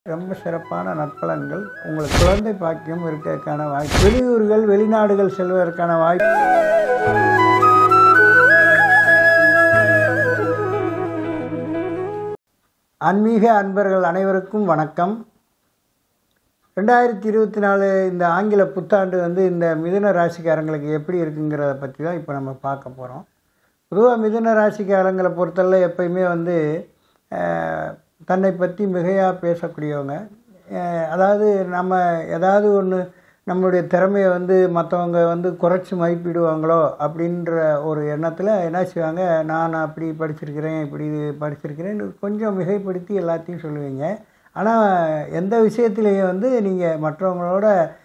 ரொம்ப சிறப்பான நற்பலன்கள் உங்களுக்கு குழந்தை பாக்கியம் இருக்கிறதுக்கான வாய்ப்பு வெளியூர்கள் வெளிநாடுகள் செல்வதற்கான வாய்ப்பு ஆன்மீக அன்பர்கள் அனைவருக்கும் வணக்கம் ரெண்டாயிரத்தி இருபத்தி நாலு இந்த ஆங்கில புத்தாண்டு வந்து இந்த மிதுன ராசிக்காரங்களுக்கு எப்படி இருக்குங்கிறத பற்றி தான் இப்போ நம்ம பார்க்க போகிறோம் பொதுவாக மிதுன ராசிக்காரங்களை பொறுத்தவரை எப்பயுமே வந்து அஹ், தன்னை பற்றி மிகையாக பேசக்கூடியவங்க அஹ், அதாவது நம்ம ஏதாவது ஒன்று நம்மளுடைய திறமையை வந்து மற்றவங்க வந்து குறைச்சி மதிப்பிடுவாங்களோ அப்படின்ற ஒரு எண்ணத்தில் என்ன செய்வாங்க நான் அப்படி படிச்சிருக்கிறேன் இப்படி படிச்சிருக்கிறேன்னு கொஞ்சம் மிகைப்படுத்தி எல்லாத்தையும் சொல்லுவீங்க ஆனால் எந்த விஷயத்துலேயும் வந்து நீங்கள் மற்றவங்களோட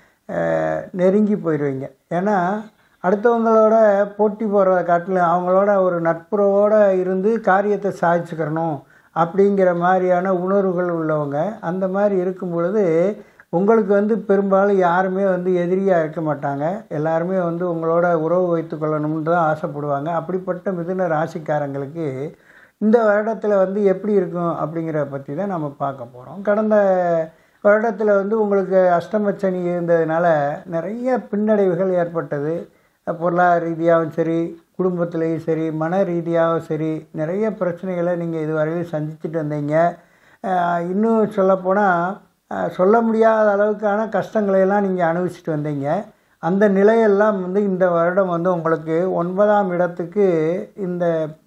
அஹ், நெருங்கி போயிடுவீங்க ஏன்னா அடுத்தவங்களோட போட்டி போடுறத காட்டிலும் அவங்களோட ஒரு நட்புறவோடு இருந்து காரியத்தை சாதிச்சுக்கிறணும் அப்படிங்கிற மாதிரியான உணர்வுகள் உள்ளவங்க அந்த மாதிரி இருக்கும் பொழுது உங்களுக்கு வந்து பெரும்பாலும் யாருமே வந்து எதிரியாக இருக்க மாட்டாங்க எல்லாருமே வந்து உங்களோட உறவு வைத்து கொள்ளணும்னு தான் ஆசைப்படுவாங்க அப்படிப்பட்ட மிதுன ராசிக்காரங்களுக்கு இந்த வருடத்தில் வந்து எப்படி இருக்கும் அப்படிங்கிறத பற்றி தான் நம்ம பார்க்க போகிறோம் கடந்த வருடத்தில் வந்து உங்களுக்கு அஷ்டமச்சனி இருந்ததுனால நிறைய பின்னடைவுகள் ஏற்பட்டது பொருளாதார ரீதியாகவும் சரி குடும்பத்திலையும் சரி மன ரீதியாகவும் சரி நிறைய பிரச்சனைகளை நீங்கள் இதுவரையிலும் சந்திச்சுட்டு வந்தீங்க அஹ் இன்னும் சொல்லப்போனால் சொல்ல முடியாத அளவுக்கான கஷ்டங்களை எல்லாம் நீங்கள் அனுபவிச்சுட்டு வந்தீங்க அந்த நிலையெல்லாம் வந்து இந்த வருடம் வந்து உங்களுக்கு ஒன்பதாம் இடத்துக்கு இந்த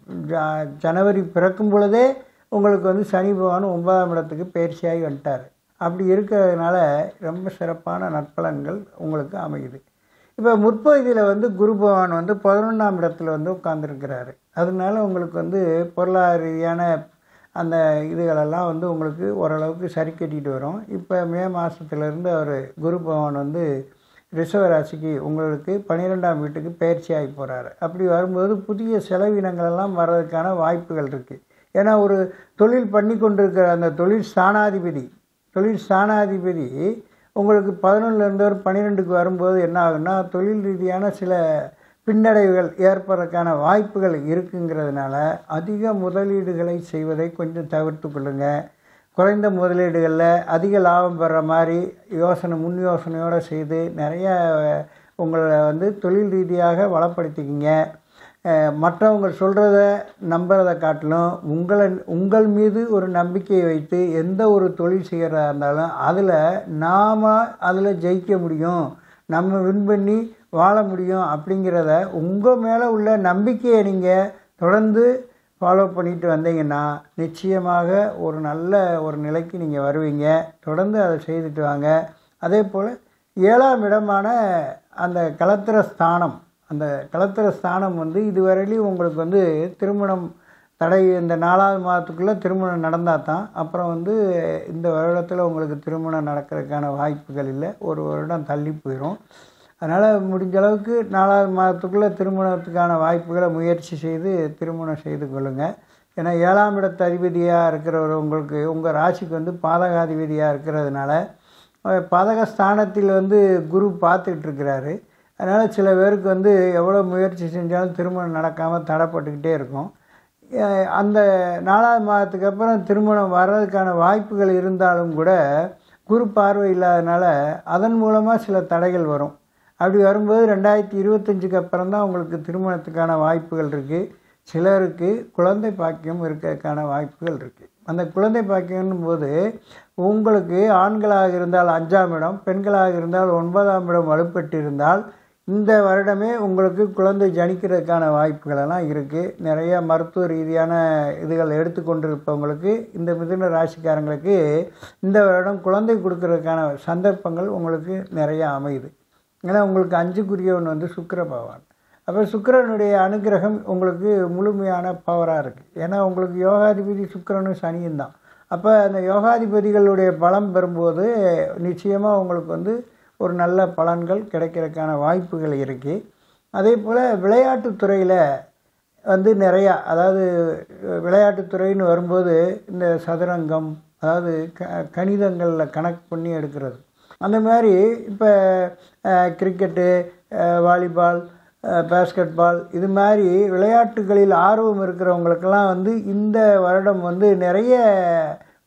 ஜ- ஜனவரி பிறக்கும் பொழுதே உங்களுக்கு வந்து சனி பகவான் ஒன்பதாம் இடத்துக்கு பயிற்சியாகி வந்துட்டார் அப்படி இருக்கிறதுனால ரொம்ப சிறப்பான நற்பலன்கள் உங்களுக்கு அமையுது இப்போ முற்பகுதியில் வந்து குரு பகவான் வந்து பதினொன்றாம் இடத்துல வந்து உட்காந்துருக்கிறாரு அதனால உங்களுக்கு வந்து பொருளாதார ரீதியான அந்த இதுகளெல்லாம் வந்து உங்களுக்கு ஓரளவுக்கு சரி கட்டிட்டு வரும் இப்போ மே மாதத்துலேருந்து அவர் குரு பகவான் வந்து ரிஷப ராசிக்கு உங்களுக்கு பன்னிரெண்டாம் வீட்டுக்கு பயிற்சி ஆகி போகிறாரு அப்படி வரும்போது புதிய செலவினங்கள் எல்லாம் வர்றதுக்கான வாய்ப்புகள் இருக்குது ஏன்னா ஒரு தொழில் பண்ணி கொண்டிருக்கிற அந்த தொழில் ஸ்தானாதிபதி தொழில் ஸ்தானாதிபதி உங்களுக்கு பதினொன்றுலேருந்து ஒரு பன்னிரெண்டுக்கு வரும்போது என்ன ஆகுன்னா தொழில் ரீதியான சில பின்னடைவுகள் ஏற்படுறதுக்கான வாய்ப்புகள் இருக்குங்கிறதுனால அதிக முதலீடுகளை செய்வதை கொஞ்சம் தவிர்த்து கொள்ளுங்கள் குறைந்த முதலீடுகளில் அதிக லாபம் பெற மாதிரி யோசனை முன் யோசனையோடு செய்து நிறைய உங்களை வந்து தொழில் ரீதியாக வளப்படுத்திக்கிங்க அஹ் மற்றவங்க சொல்கிறத நம்புறதை காட்டிலும் உங்களை உங்கள் மீது ஒரு நம்பிக்கையை வைத்து எந்த ஒரு தொழில் செய்கிறதா இருந்தாலும் அதில் நாம் அதில் ஜெயிக்க முடியும் நம்ம வின் பண்ணி வாழ முடியும் அப்படிங்கிறத உங்கள் மேலே உள்ள நம்பிக்கையை நீங்கள் தொடர்ந்து ஃபாலோ பண்ணிட்டு வந்தீங்கன்னா நிச்சயமாக ஒரு நல்ல ஒரு நிலைக்கு நீங்கள் வருவீங்க தொடர்ந்து அதை செய்துட்டு வாங்க அதே போல் ஏழாம் இடமான அந்த கலத்திர ஸ்தானம் அந்த கலத்திர ஸ்தானம் வந்து இதுவரையிலையும் உங்களுக்கு வந்து திருமணம் தடை இந்த நாலாவது மாதத்துக்குள்ளே திருமணம் நடந்தால் தான் அப்புறம் வந்து இந்த வருடத்தில் உங்களுக்கு திருமணம் நடக்கிறதுக்கான வாய்ப்புகள் இல்லை ஒரு வருடம் தள்ளி போயிடும் அதனால் முடிஞ்ச அளவுக்கு நாலாவது மாதத்துக்குள்ளே திருமணத்துக்கான வாய்ப்புகளை முயற்சி செய்து திருமணம் செய்து கொள்ளுங்கள் ஏன்னா ஏழாம் இடத்து அதிபதியாக இருக்கிறவர் உங்களுக்கு உங்கள் ராசிக்கு வந்து பாதகாதிபதியாக இருக்கிறதுனால அஹ் பாதக ஸ்தானத்தில் வந்து குரு பார்த்துக்கிட்டு இருக்கிறாரு அதனால் சில பேருக்கு வந்து எவ்வளோ முயற்சி செஞ்சாலும் திருமணம் நடக்காமல் தடைப்பட்டுக்கிட்டே இருக்கும் அஹ் அந்த நாலாவது மாதத்துக்கு அப்புறம் திருமணம் வர்றதுக்கான வாய்ப்புகள் இருந்தாலும் கூட குரு பார்வை இல்லாதனால அதன் மூலமாக சில தடைகள் வரும் அப்படி வரும்போது ரெண்டாயிரத்தி இருபத்தஞ்சுக்கு அப்புறம் தான் உங்களுக்கு திருமணத்துக்கான வாய்ப்புகள் இருக்குது சிலருக்கு குழந்தை பாக்கியம் இருக்கிறதுக்கான வாய்ப்புகள் இருக்குது அந்த குழந்தை பாக்கியம்னும் போது உங்களுக்கு ஆண்களாக இருந்தால் அஞ்சாம் இடம் பெண்களாக இருந்தால் ஒன்பதாம் இடம் வலுப்பட்டு இருந்தால் இந்த வருடமே உங்களுக்கு குழந்தை ஜனிக்கிறதுக்கான வாய்ப்புகள் எல்லாம் இருக்குது நிறைய மருத்துவ ரீதியான இதுகள் எடுத்துக்கொண்டிருப்பவங்களுக்கு இந்த மிதுன ராசிக்காரங்களுக்கு இந்த வருடம் குழந்தை கொடுக்கறதுக்கான சந்தர்ப்பங்கள் உங்களுக்கு நிறைய அமையுது ஏன்னா உங்களுக்கு அஞ்சுக்குரியவன் வந்து சுக்கிர பகவான் அப்போ சுக்கிரனுடைய அனுகிரகம் உங்களுக்கு முழுமையான பவராக இருக்குது ஏன்னா உங்களுக்கு யோகாதிபதி சுக்கிரனும் சனியும் தான் அப்போ அந்த யோகாதிபதிகளுடைய பலம் பெறும்போது நிச்சயமாக உங்களுக்கு வந்து ஒரு நல்ல பலன்கள் கிடைக்கிறதுக்கான வாய்ப்புகள் இருக்குது அதே போல் விளையாட்டுத்துறையில் வந்து நிறையா அதாவது விளையாட்டுத்துறைன்னு வரும்போது இந்த சதுரங்கம் அதாவது க கணிதங்களில் கணக்கு பண்ணி எடுக்கிறது அந்த மாதிரி இப்போ கிரிக்கெட்டு வாலிபால் பேஸ்கெட் பால் இது மாதிரி விளையாட்டுகளில் ஆர்வம் இருக்கிறவங்களுக்கெல்லாம் வந்து இந்த வருடம் வந்து நிறைய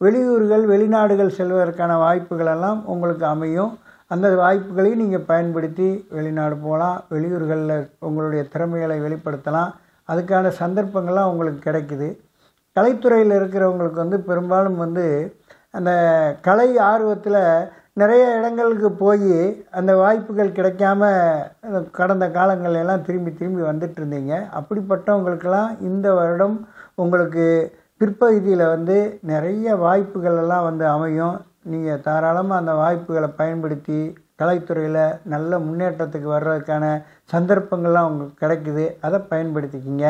வெளியூர்கள் வெளிநாடுகள் செல்வதற்கான வாய்ப்புகள் எல்லாம் உங்களுக்கு அமையும் அந்த வாய்ப்புகளையும் நீங்கள் பயன்படுத்தி வெளிநாடு போகலாம் வெளியூர்களில் உங்களுடைய திறமைகளை வெளிப்படுத்தலாம் அதுக்கான சந்தர்ப்பங்கள்லாம் உங்களுக்கு கிடைக்குது கலைத்துறையில் இருக்கிறவங்களுக்கு வந்து பெரும்பாலும் வந்து அந்த கலை ஆர்வத்தில் நிறைய இடங்களுக்கு போய் அந்த வாய்ப்புகள் கிடைக்காம கடந்த காலங்கள் எல்லாம் திரும்பி திரும்பி வந்துட்டு இருந்தீங்க அப்படிப்பட்டவங்களுக்கெல்லாம் இந்த வருடம் உங்களுக்கு பிற்பகுதியில் வந்து நிறைய வாய்ப்புகள் எல்லாம் வந்து அமையும் நீங்கள் தாராளமாக அந்த வாய்ப்புகளை பயன்படுத்தி கலைத்துறையில் நல்ல முன்னேற்றத்துக்கு வர்றதுக்கான சந்தர்ப்பங்கள்லாம் உங்களுக்கு கிடைக்குது அதை பயன்படுத்திக்கிங்க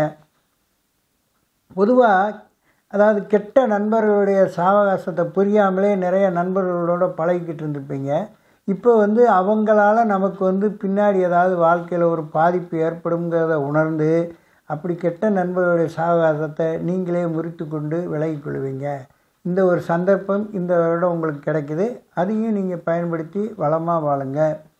பொதுவாக அதாவது கெட்ட நண்பர்களுடைய சாவகாசத்தை புரியாமலே நிறைய நண்பர்களோட பழகிக்கிட்டு இருந்திருப்பீங்க இப்போ வந்து அவங்களால நமக்கு வந்து பின்னாடி ஏதாவது வாழ்க்கையில் ஒரு பாதிப்பு ஏற்படுங்கிறத உணர்ந்து அப்படி கெட்ட நண்பர்களுடைய சாவகாசத்தை நீங்களே முறித்து கொண்டு விலகிக் கொள்வீங்க இந்த ஒரு சந்தர்ப்பம் இந்த வருடம் உங்களுக்கு கிடைக்குது அதையும் நீங்கள் பயன்படுத்தி வளமாக வாழுங்க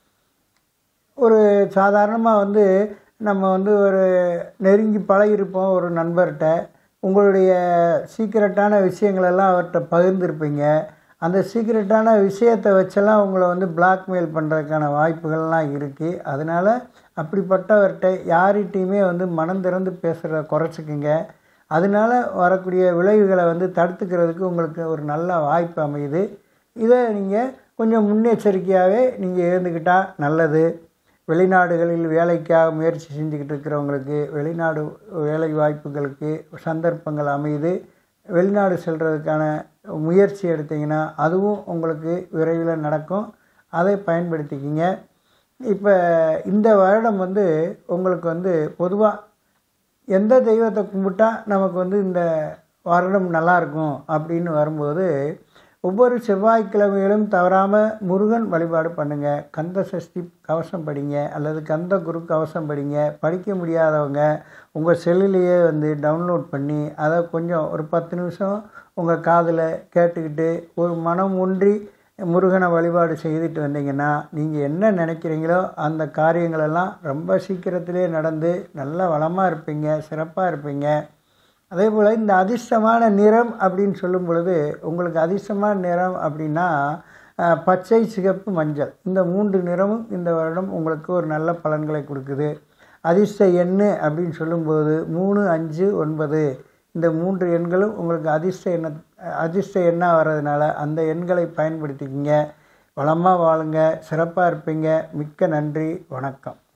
ஒரு சாதாரணமாக வந்து நம்ம வந்து ஒரு நெருங்கி பழகிருப்போம் ஒரு நண்பர்கிட்ட உங்களுடைய சீக்கிரட்டான விஷயங்களெல்லாம் அவர்கிட்ட பகிர்ந்திருப்பீங்க அந்த சீக்கிரட்டான விஷயத்தை வச்செல்லாம் உங்களை வந்து பிளாக்மெயில் பண்ணுறதுக்கான வாய்ப்புகள்லாம் இருக்குது அதனால் அப்படிப்பட்டவர்கிட்ட யார்கிட்டையுமே வந்து மனம் திறந்து பேசுகிறத குறைச்சிக்குங்க அதனால் வரக்கூடிய விளைவுகளை வந்து தடுத்துக்கிறதுக்கு உங்களுக்கு ஒரு நல்ல வாய்ப்பு அமையுது இதை நீங்கள் கொஞ்சம் முன்னெச்சரிக்கையாகவே நீங்கள் இருந்துக்கிட்டால் நல்லது வெளிநாடுகளில் வேலைக்காக முயற்சி செஞ்சுக்கிட்டு இருக்கிறவங்களுக்கு வெளிநாடு வேலை வாய்ப்புகளுக்கு சந்தர்ப்பங்கள் அமையுது வெளிநாடு செல்கிறதுக்கான முயற்சி எடுத்தீங்கன்னா அதுவும் உங்களுக்கு விரைவில் நடக்கும் அதை பயன்படுத்திக்கிங்க இப்போ இந்த வருடம் வந்து உங்களுக்கு வந்து பொதுவாக எந்த தெய்வத்தை கும்பிட்டா நமக்கு வந்து இந்த வருடம் நல்லாயிருக்கும் அப்படின்னு வரும்போது ஒவ்வொரு செவ்வாய்க்கிழமையிலும் தவறாமல் முருகன் வழிபாடு பண்ணுங்கள் கந்த சஷ்டி கவசம் படிங்க அல்லது கந்த குரு கவசம் படிங்க படிக்க முடியாதவங்க உங்கள் செல்லுலேயே வந்து டவுன்லோட் பண்ணி அதை கொஞ்சம் ஒரு பத்து நிமிஷம் உங்கள் காதில் கேட்டுக்கிட்டு ஒரு மனம் ஒன்றி முருகனை வழிபாடு செய்துட்டு வந்தீங்கன்னா நீங்கள் என்ன நினைக்கிறீங்களோ அந்த காரியங்களெல்லாம் ரொம்ப சீக்கிரத்திலே நடந்து நல்ல வளமாக இருப்பீங்க சிறப்பாக இருப்பீங்க அதே போல் இந்த அதிர்ஷ்டமான நிறம் அப்படின்னு சொல்லும் பொழுது உங்களுக்கு அதிர்ஷ்டமான நிறம் அப்படின்னா பச்சை சிகப்பு மஞ்சள் இந்த மூன்று நிறமும் இந்த வருடம் உங்களுக்கு ஒரு நல்ல பலன்களை கொடுக்குது அதிர்ஷ்ட எண் அப்படின்னு சொல்லும்போது மூணு அஞ்சு ஒன்பது இந்த மூன்று எண்களும் உங்களுக்கு அதிர்ஷ்ட எண்ண அதிர்ஷ்ட எண்ணாக வர்றதுனால அந்த எண்களை பயன்படுத்திக்கிங்க வளமாக வாழுங்க சிறப்பாக இருப்பீங்க மிக்க நன்றி வணக்கம்